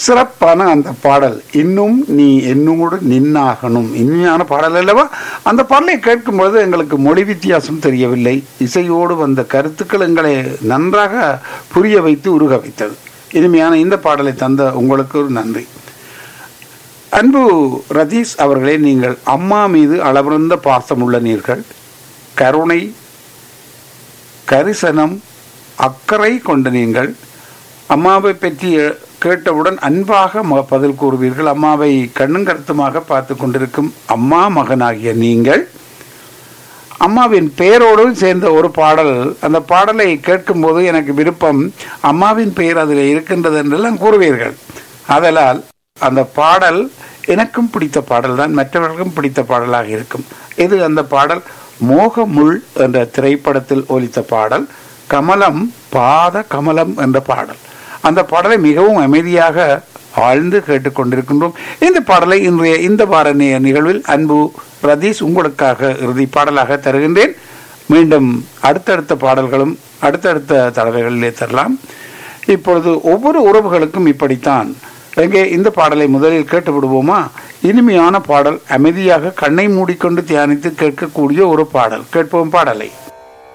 சிறப்பான அந்த பாடல் இன்னும் நீ என்னோடு நின்னாகணும் இனிமையான பாடல் அல்லவா அந்த பாடலை கேட்கும்பொழுது எங்களுக்கு மொழி வித்தியாசம் தெரியவில்லை இசையோடு வந்த கருத்துக்கள் எங்களை நன்றாக புரிய வைத்து உருக வைத்தது இனிமையான இந்த பாடலை தந்த உங்களுக்கு ஒரு நன்றி அன்பு ரதீஷ் அவர்களே நீங்கள் அம்மா மீது அளவிறந்த பாசமுள்ள நீர்கள் கருணை கரிசனம் அக்கறை கொண்ட நீங்கள் அம்மாவை பற்றி கேட்டவுடன் அன்பாக ம- பதில் கூறுவீர்கள் அம்மாவை கண்ணும் கருத்துமாக பார்த்து கொண்டிருக்கும் அம்மா மகனாகிய நீங்கள் அம்மாவின் பெயரோடு சேர்ந்த ஒரு பாடல் அந்த பாடலை கேட்கும்போது எனக்கு விருப்பம் அம்மாவின் பெயர் அதில் இருக்கின்றது என்றெல்லாம் கூறுவீர்கள் அதனால் அந்த பாடல் எனக்கும் பிடித்த பாடல் தான் மற்றவர்களுக்கும் பிடித்த பாடலாக இருக்கும் இது அந்த பாடல் மோகமுள் என்ற திரைப்படத்தில் ஒலித்த பாடல் கமலம் பாத கமலம் என்ற பாடல் அந்த பாடலை மிகவும் அமைதியாக ஆழ்ந்து கேட்டுக்கொண்டிருக்கின்றோம் இந்த பாடலை இன்றைய இந்த வார நி- நிகழ்வில் அன்பு ரதீஷ் உங்களுக்காக இறுதி பாடலாக தருகின்றேன் மீண்டும் அடுத்தடுத்த பாடல்களும் அடுத்தடுத்த தடவைகளிலே தரலாம் இப்பொழுது ஒவ்வொரு உறவுகளுக்கும் இப்படித்தான் எங்கே இந்த பாடலை முதலில் கேட்டு விடுவோமா இனிமையான பாடல் அமைதியாக கண்ணை மூடிக்கொண்டு தியானித்து கேட்கக்கூடிய ஒரு பாடல் கேட்போம் பாடலை